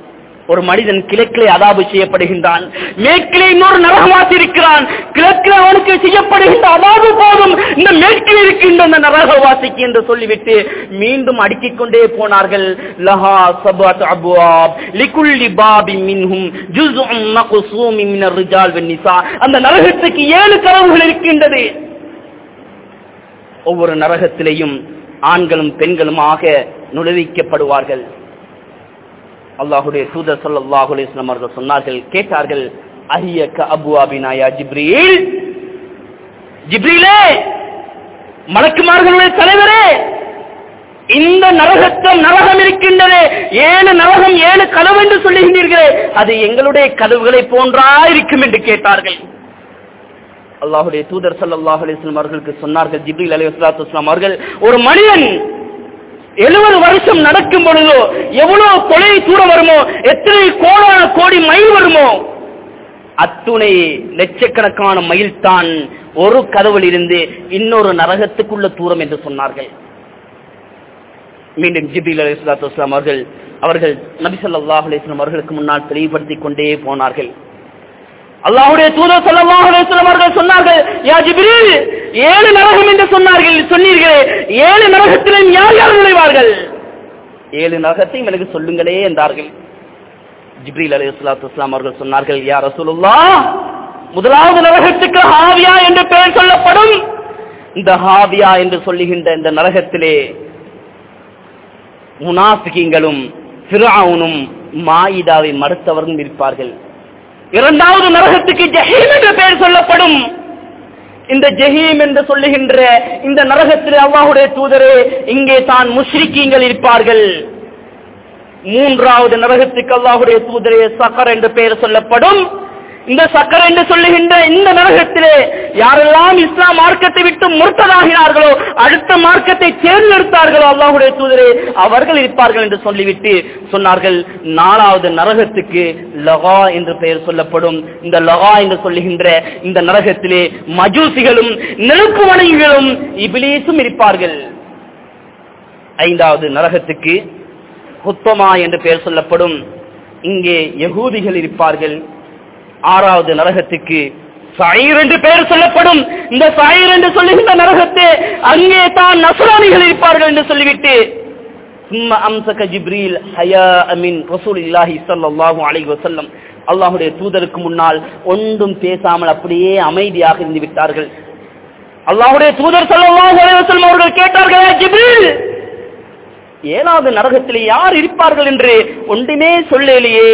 ஒரு மனிதன் கிழக்கிலே அதாபு செய்யப்படுகின்றான் மேற்கிலே இன்னொரு நரகவாசி இருக்கிறான் கிழக்கிலே அவனுக்கு செய்யப்படுகின்ற அதாபு போதும் இந்த மேற்கில் இருக்கின்ற அந்த நரகவாசிக்கு என்று சொல்லிவிட்டு மீண்டும் அடுக்கிக் கொண்டே போனார்கள் லஹா சபத் அபுவாப் லிகுல்லி பாபி மின்ஹும் ஜுஸ்உம் மக்சூமி மினர் ரிஜால் வன் நிசா அந்த நரகத்துக்கு ஏழு கதவுகள் இருக்கின்றது ஒவ்வொரு நரகத்திலேயும் ஆண்களும் பெண்களுமாக நுழைவிக்கப்படுவார்கள் அல்லாஹுடைய தூதர் ஸல்லல்லாஹு அலைஹி வஸல்லம் அவர்கள் சொன்னார்கள் கேட்டார்கள் அஹியக அபுவாபினாயா ஜிப்ரீல் ஜிப்ரீலே மலக்குமார்களுடைய தலைவரே இந்த நரகத்தம் நரகம் இருக்கின்றது ஏழு நரகம் ஏழு கதவு என்று சொல்லுகின்றீர்களே அது எங்களுடைய கதவுகளை போன்றா இருக்கும் என்று கேட்டார்கள் அல்லாஹுடைய தூதர் ஸல்லல்லாஹு அலைஹி வஸல்லம் அவர்களுக்கு சொன்னார்கள் ஜிப்ரீல் அலைஹிஸ்ஸலாத்து வஸலாம் அவர்கள் ஒரு மனிதன் எழுபது வருஷம் நடக்கும் பொழுதோ எவ்வளவு தொலை தூரம் வருமோ எத்தனை கோடான கோடி மைல் வருமோ அத்துணை லட்சக்கணக்கான மைல் தான் ஒரு கதவில் இருந்து இன்னொரு நரகத்துக்குள்ள தூரம் என்று சொன்னார்கள் மீண்டும் ஜிபில் அலி சலாத்து வஸ்லாம் அவர்கள் அவர்கள் நபி ஸல்லல்லாஹு அலைஹி வஸல்லம் அவர்களுக்கு முன்னால் தெளிவுபடுத்திக் கொண்டே போனார்கள் அல்லாஹ்வுடைய தூதர் ஸல்லல்லாஹு அலைஹி வஸல்லம் அவர்கள் சொன்னார்கள் யா ஜிப்ரீல் ஏழு நரகம் என்று சொன்னார்கள் சொன்னீர்களே ஏழு நரகத்திலும் யார் யார் நுழைவார்கள் ஏழு நரகத்தையும் எனக்கு சொல்லுங்களே என்றார்கள் ஜிப்ரீல் அலைஹி ஸலாத்து வஸ்லாம் அவர்கள் சொன்னார்கள் யா ரசூலுல்லாஹ் முதலாவது நரகத்துக்கு ஹாவியா என்று பெயர் சொல்லப்படும் இந்த ஹாவியா என்று சொல்லுகின்ற இந்த நரகத்திலே முனாஃபிகீங்களும் ஃபிர்அவுனும் மாயிதாவை மறுத்தவர்களும் இருப்பார்கள் இரண்டாவது நரகத்துக்கு ஜஹீம் என்ற பெயர் சொல்லப்படும் இந்த ஜஹீம் என்று சொல்லுகின்ற இந்த நரகத்தில் அல்லாஹுடைய தூதரே இங்கே தான் முஷ்ரிக்கீங்கள் இருப்பார்கள் மூன்றாவது நரகத்துக்கு அல்லாஹுடைய தூதரே சக்கர் என்று பெயர் சொல்லப்படும் இந்த சக்கர் என்று சொல்லுகின்ற இந்த நரகத்திலே யாரெல்லாம் இஸ்லாம் மார்க்கத்தை விட்டு முர்த்ததாகினார்களோ அடுத்த மார்க்கத்தை தேர்ந்தெடுத்தார்களோ அல்லாஹுடைய தூதரே அவர்கள் இருப்பார்கள் என்று சொல்லிவிட்டு சொன்னார்கள் நாலாவது நரகத்துக்கு லகா என்று பெயர் சொல்லப்படும் இந்த லகா என்று சொல்லுகின்ற இந்த நரகத்திலே மஜூசிகளும் நெருப்பு வணங்கிகளும் இபிலீசும் இருப்பார்கள் ஐந்தாவது நரகத்துக்கு ஹுத்தமா என்று பெயர் சொல்லப்படும் இங்கே யகூதிகள் இருப்பார்கள் ஆறாவது நரகத்துக்கு சயிர் என்று பெயர் சொல்லப்படும் இந்த சயிர் என்று சொல்லுகின்ற நரகத்தை அங்கே தான் நசுராணிகள் இருப்பார்கள் என்று சொல்லிவிட்டு சும்மா அம்சக ஜிப்ரீல் ஹயா அமின் ரசூல் இல்லாஹி சல்லாஹூ அலை வசல்லம் அல்லாஹுடைய தூதருக்கு முன்னால் ஒன்றும் பேசாமல் அப்படியே அமைதியாக இருந்து விட்டார்கள் அல்லாஹுடைய தூதர் சல்லாஹூ அலை வசல்லம் அவர்கள் கேட்டார்கள் ஜிப்ரீல் ஏழாவது நரகத்தில் யார் இருப்பார்கள் என்று ஒன்றுமே சொல்லலையே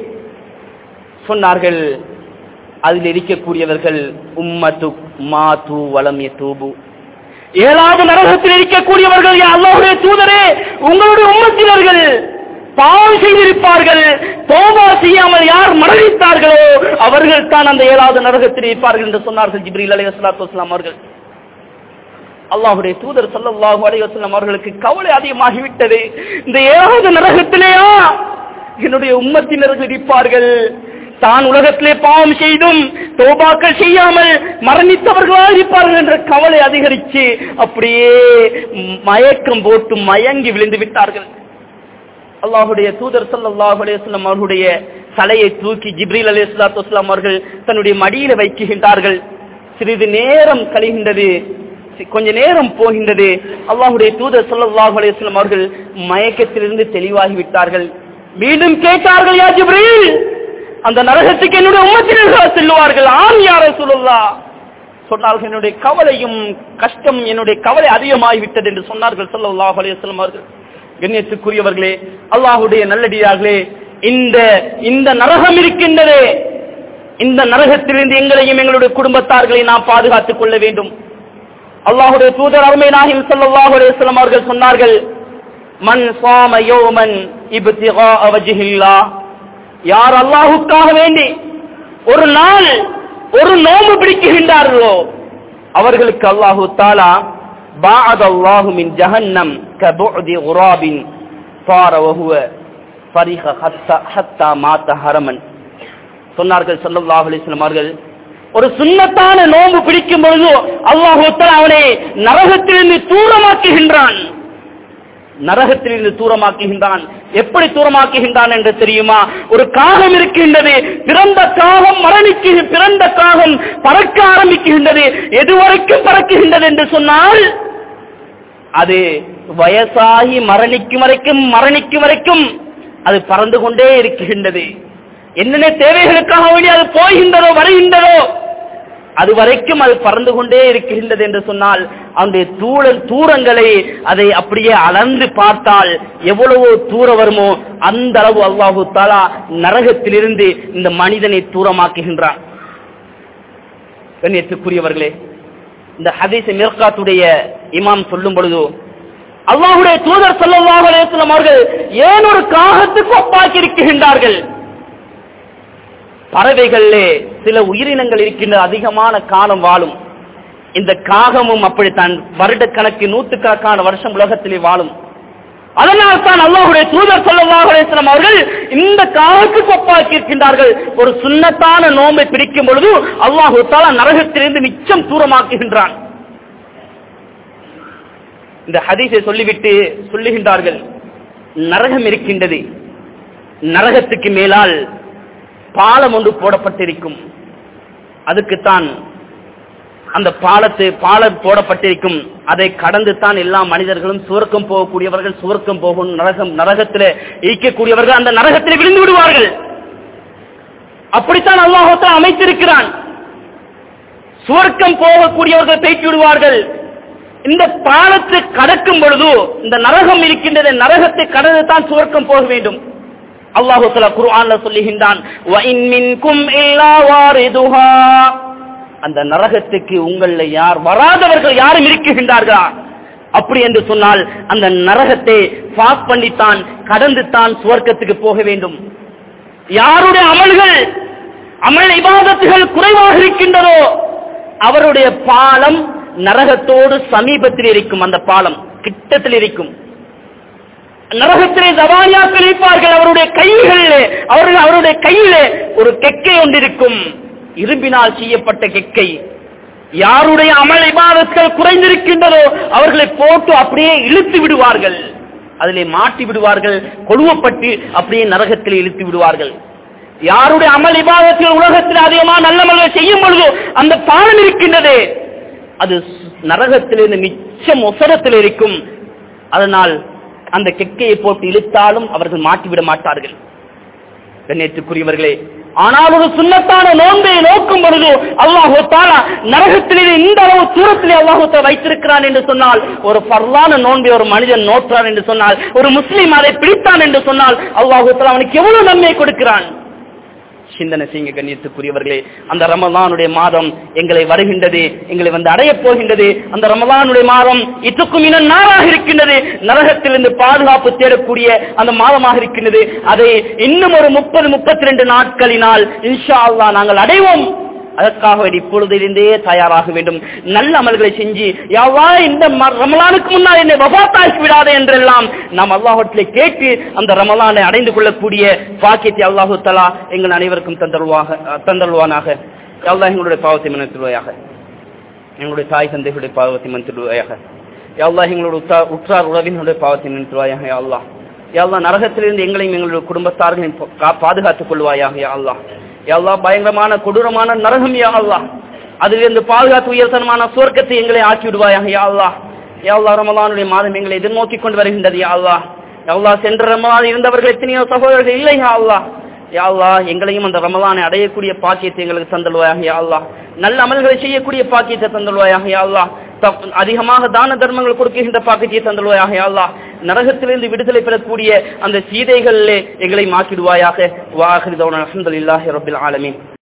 சொன்னார்கள் அதில் இருக்கக்கூடியவர்கள் உம்மத்து மாது வலம் தூபு ஏழாவது நரகத்தில் இருக்கக்கூடியவர்கள் அல்லாஹுடைய தூதரே உங்களுடைய உம்மத்தினர்கள் பாவம் செய்திருப்பார்கள் தோபா செய்யாமல் யார் மரணித்தார்களோ அவர்கள் தான் அந்த ஏழாவது நரகத்தில் இருப்பார்கள் என்று சொன்னார்கள் ஜிப்ரீல் அலி வஸ்லாத்து வஸ்லாம் அவர்கள் அல்லாஹுடைய தூதர் சல்லாஹூ அலைஹி வஸல்லம் அவர்களுக்கு கவலை அதிகமாகிவிட்டது இந்த ஏழாவது நரகத்திலேயா என்னுடைய உம்மத்தினர்கள் இருப்பார்கள் தான் உலகத்திலே பாவம் செய்தும் தோபாக்கள் செய்யாமல் மரணித்தவர்களா இருப்பார்கள் என்ற கவலை அதிகரித்து அப்படியே மயக்கம் போட்டு மயங்கி விழுந்து விட்டார்கள் அல்லாஹுடைய தூதர் சல்லாஹூ அலையம் அவர்களுடைய தலையை தூக்கி ஜிப்ரீல் அலி இஸ்லாத்து வஸ்லாம் அவர்கள் தன்னுடைய மடியில வைக்குகின்றார்கள் சிறிது நேரம் கழிகின்றது கொஞ்ச நேரம் போகின்றது அல்லாஹுடைய தூதர் சல்லாஹூ அலையம் அவர்கள் மயக்கத்திலிருந்து தெளிவாகி விட்டார்கள் மீண்டும் கேட்டார்கள் யா ஜிப்ரீல் அந்த நரகத்துக்கு என்னுடைய உம்மத்தினர்கள் செல்லுவார்கள் ஆம் யார சொல்லலா சொன்னார்கள் என்னுடைய கவலையும் கஷ்டம் என்னுடைய கவலை அதிகமாகிவிட்டது என்று சொன்னார்கள் சல்லாஹ் அலையம் அவர்கள் கண்ணியத்துக்குரியவர்களே அல்லாஹுடைய நல்லடியார்களே இந்த இந்த நரகம் இருக்கின்றது இந்த நரகத்திலிருந்து எங்களையும் எங்களுடைய குடும்பத்தார்களை நாம் பாதுகாத்துக் கொள்ள வேண்டும் அல்லாஹுடைய தூதர் அருமை நாகிம் சல்லாஹு அலையம் அவர்கள் சொன்னார்கள் மன் சாம யோமன் இப்திகா வஜ்ஹில்லா யார் அல்லாஹுக்காக வேண்டி ஒரு நாள் ஒரு நோம்பு பிடிக்குகின்றார்களோ அவர்களுக்கு அல்லாஹு தாலா பாஅத அல்லாஹு மின் ஜஹன்னம் கபுஅதி குராபின் ஃபார வஹுவ ஃபரிஹ ஹத்தா ஹத்தா மாத ஹரமன் சொன்னார்கள் ஸல்லல்லாஹு அலைஹி வஸல்லம் அவர்கள் ஒரு சுன்னத்தான நோன்பு பிடிக்கும் பொழுது அல்லாஹு தஆலா அவனை நரகத்திலிருந்து தூரமாக்குகின்றான் நரகத்திலிருந்து தூரமாக்குகின்றான் எப்படி தூரமாக்குகின்றான் என்று தெரியுமா ஒரு காகம் இருக்கின்றது பிறந்த காகம் மரணிக்கு பிறந்த காகம் பறக்க ஆரம்பிக்கின்றது எதுவரைக்கும் பறக்குகின்றது என்று சொன்னால் அது வயசாகி மரணிக்கும் வரைக்கும் மரணிக்கும் வரைக்கும் அது பறந்து கொண்டே இருக்கின்றது என்னென்ன தேவைகளுக்காக வேண்டி அது போகின்றதோ வருகின்றதோ அது வரைக்கும் அது பறந்து கொண்டே இருக்கின்றது என்று சொன்னால் அவனுடைய தூர தூரங்களை அதை அப்படியே அளந்து பார்த்தால் எவ்வளவோ தூர வருமோ அந்த அளவு அல்லாஹு தாலா நரகத்திலிருந்து இந்த மனிதனை தூரமாக்குகின்றான் கண்ணியத்துக்குரியவர்களே இந்த ஹதீஸ் மிர்காத்துடைய இமாம் சொல்லும் பொழுது அல்லாஹுடைய தூதர் ஸல்லல்லாஹு அலைஹி வஸல்லம் அவர்கள் ஏன் ஒரு காகத்துக்கு ஒப்பாக்கி இருக்கின்றார்கள் பறவைகளிலே சில உயிரினங்கள் இருக்கின்ற அதிகமான காலம் வாழும் இந்த காகமும் அப்படித்தான் வருடக்கணக்கு நூற்றுக்கணக்கான வருஷம் உலகத்திலே வாழும் அதனால் தான் அல்லாஹுடைய தூதர் ஸல்லல்லாஹு அலைஹி வஸல்லம் அவர்கள் இந்த காகத்துக்கு ஒப்பாக்கி இருக்கின்றார்கள் ஒரு சுன்னத்தான நோன்பை பிடிக்கும் பொழுது அல்லாஹு தாலா நரகத்திலிருந்து மிச்சம் தூரமாக்குகின்றான் இந்த ஹதீஸை சொல்லிவிட்டு சொல்லுகின்றார்கள் நரகம் இருக்கின்றது நரகத்துக்கு மேலால் பாலம் ஒன்று போடப்பட்டிருக்கும் அதுக்குத்தான் அந்த பாலத்து பாலம் போடப்பட்டிருக்கும் அதை கடந்து தான் எல்லா மனிதர்களும் சுவர்க்கம் போகக்கூடியவர்கள் சுவர்க்கம் போகும் நரகம் நரகத்திலே ஈக்கக்கூடியவர்கள் அந்த நரகத்திலே விழுந்து விடுவார்கள் அப்படித்தான் அல்லாஹோத்தா அமைத்திருக்கிறான் சுவர்க்கம் போகக்கூடியவர்கள் பேச்சு விடுவார்கள் இந்த பாலத்தை கடக்கும் பொழுது இந்த நரகம் இருக்கின்றது நரகத்தை கடந்து தான் சுவர்க்கம் போக வேண்டும் அல்லாஹு தலா குர்ஆன்ல சொல்லுகின்றான் "வஇன் மின்கும் இல்லா வாரிதுஹா." அந்த நரகத்துக்கு உங்கள யார் வராதவர்கள் யாரும் இருக்குகின்றார்களா அப்படி என்று சொன்னால் அந்த நரகத்தை பாஸ் பண்ணித்தான் கடந்து தான் சுவர்க்கத்துக்கு போக வேண்டும் யாருடைய அமல்கள் அமல் இபாதத்துகள் குறைவாக இருக்கின்றதோ அவருடைய பாலம் நரகத்தோடு சமீபத்தில் இருக்கும் அந்த பாலம் கிட்டத்தில் இருக்கும் நரகத்திலே ஜவானியாக்கள் இருப்பார்கள் அவருடைய கைகளிலே அவர்கள் அவருடைய கையிலே ஒரு கெக்கை ஒன்றிருக்கும் இரும்பினால் செய்யப்பட்ட கெக்கை யாருடைய அமல் இபாதத்கள் குறைந்திருக்கின்றதோ அவர்களை போட்டு அப்படியே இழுத்து விடுவார்கள் அதிலே மாட்டி விடுவார்கள் கொழுவப்பட்டு அப்படியே நரகத்தில் இழுத்து விடுவார்கள் யாருடைய அமல் இபாதத்தில் உலகத்தில் அதிகமாக நல்லமல்கள் செய்யும் பொழுது அந்த பாலம் இருக்கின்றதே அது நரகத்திலிருந்து மிச்சம் ஒசரத்தில் இருக்கும் அதனால் அந்த கெக்கையை போட்டு இழுத்தாலும் அவர்கள் மாட்டிவிட மாட்டார்கள் கண்ணியத்துக்குரியவர்களே ஆனால் ஒரு சுண்ணத்தான நோன்பை நோக்கும் பொழுது அல்லாஹு தாலா நரகத்திலே இந்த அளவு தூரத்திலே அல்லாஹு தாலா வைத்திருக்கிறான் என்று சொன்னால் ஒரு பரவான நோன்பை ஒரு மனிதன் நோற்றான் என்று சொன்னால் ஒரு முஸ்லீம் அதை பிடித்தான் என்று சொன்னால் அல்லாஹு தாலா அவனுக்கு எவ்வளவு நன்மை கொடுக்கிறான் சிந்தனை செய்யுங்க கண்ணியத்துக்குரியவர்களே அந்த ரமலானுடைய மாதம் எங்களை வருகின்றது எங்களை வந்து அடையப் போகின்றது அந்த ரமலானுடைய மாதம் இத்துக்கும் இன நாளாக இருக்கின்றது நரகத்திலிருந்து பாதுகாப்பு தேடக்கூடிய அந்த மாதமாக இருக்கின்றது அதை இன்னும் ஒரு முப்பது முப்பத்தி ரெண்டு நாட்களினால் இன்ஷா அல்லாஹ் நாங்கள் அடைவோம் அதற்காக வேண்டி இப்பொழுதிலிருந்தே தயாராக வேண்டும் நல்ல அமல்களை செஞ்சு யாவா இந்த ம- ரமலானுக்கு முன்னால் என்னை வபாத்தாக்கி விடாதே என்றெல்லாம் நாம் அல்லாஹத்திலே கேட்டு அந்த ரமலானை அடைந்து கொள்ளக்கூடிய பாக்கியத்தை அல்லாஹு தலா எங்கள் அனைவருக்கும் தந்தருவாக தந்தருவானாக அல்லாஹ் எங்களுடைய பாவத்தை மன்னித்துள்வாயாக எங்களுடைய தாய் தந்தைகளுடைய பாவத்தை மன்னித்துள்வாயாக அல்லாஹ் எங்களுடைய உத்தா- உற்றார் உறவினருடைய பாவத்தை மன்னித்துள்வாயாக யா அல்லாஹ் யா அல்லாஹ் நரகத்திலிருந்து எங்களையும் எங்களுடைய குடும்பத்தார்களையும் பா- பாதுகாத்துக் கொள்வாயாக யா அல்லாஹ் யா அல்லாஹ் பயங்கரமான கொடூரமான நரகம் யா அல்லாஹ் அதிலிருந்து பாதுகாத்து உயர்தனமான சுவர்க்கத்தை எங்களை ஆக்கி விடுவாயாக யா அல்லாஹ் யா அல்லாஹ் ரமலானுடைய மாதம் எங்களை எதிர்நோக்கி கொண்டு வருகின்றது யா அல்லாஹ் யா அல்லாஹ் சென்ற ரமலான் இருந்தவர்கள் எத்தனையோ சகோதரர்கள் இல்லை யா அல்லாஹ் யா அல்லாஹ் எங்களையும் அந்த ரமலானை அடையக்கூடிய பாக்கியத்தை எங்களுக்கு தந்தல்வாயாக யா அல்லாஹ் நல்ல அமல்களை செய்யக்கூடிய பாக்கியத்தை தந்தல்வாயாக யா அல்லாஹ் தப்- அதிகமாக தான தர்மங்கள் கொடுக்கின்ற பாக்கியத்தை தந்தல்வாயாக யா அல்லாஹ் நரகத்திலிருந்து விடுதலை பெறக்கூடிய அந்த சீதைகளிலே எங்களை மாக்கிடுவாயாக வாஹிருதவன அல்ஹம்துலில்லாஹி ரப்பில் ஆலமீன்